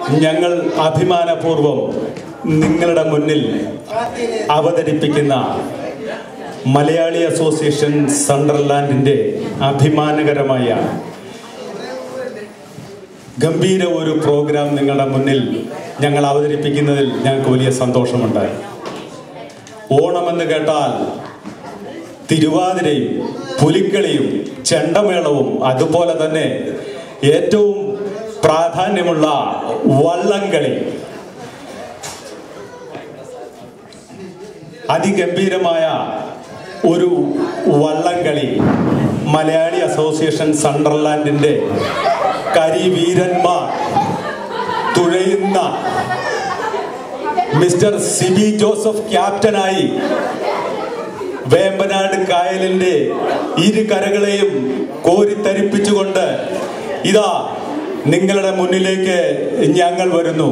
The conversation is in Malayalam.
ഞങ്ങൾ അഭിമാനപൂർവം നിങ്ങളുടെ മുന്നിൽ അവതരിപ്പിക്കുന്ന മലയാളി അസോസിയേഷൻ സണ്ടർലാൻഡിന്റെ അഭിമാനകരമായ ഗംഭീര ഒരു പ്രോഗ്രാം നിങ്ങളുടെ മുന്നിൽ ഞങ്ങൾ അവതരിപ്പിക്കുന്നതിൽ ഞങ്ങൾക്ക് വലിയ സന്തോഷമുണ്ട് ഓണമെന്ന് കേട്ടാൽ തിരുവാതിരയും പുലിക്കളിയും ചെണ്ടമേളവും അതുപോലെ തന്നെ ഏറ്റവും പ്രാധാന്യമുള്ള വള്ളംകളി അതിഗംഭീരമായ ഒരു വള്ളംകളി മലയാളി അസോസിയേഷൻ സണ്ടർലാൻഡിന്റെ കരിവീരന്മാർ തുഴയുന്ന മിസ്റ്റർ സിബി ജോസഫ് ക്യാപ്റ്റനായി വേമ്പനാട് കായലിന്റെ ഇരു കരകളെയും കോരിത്തരിപ്പിച്ചുകൊണ്ട് ഇതാ നിങ്ങളുടെ മുന്നിലേക്ക് ഞങ്ങൾ വരുന്നു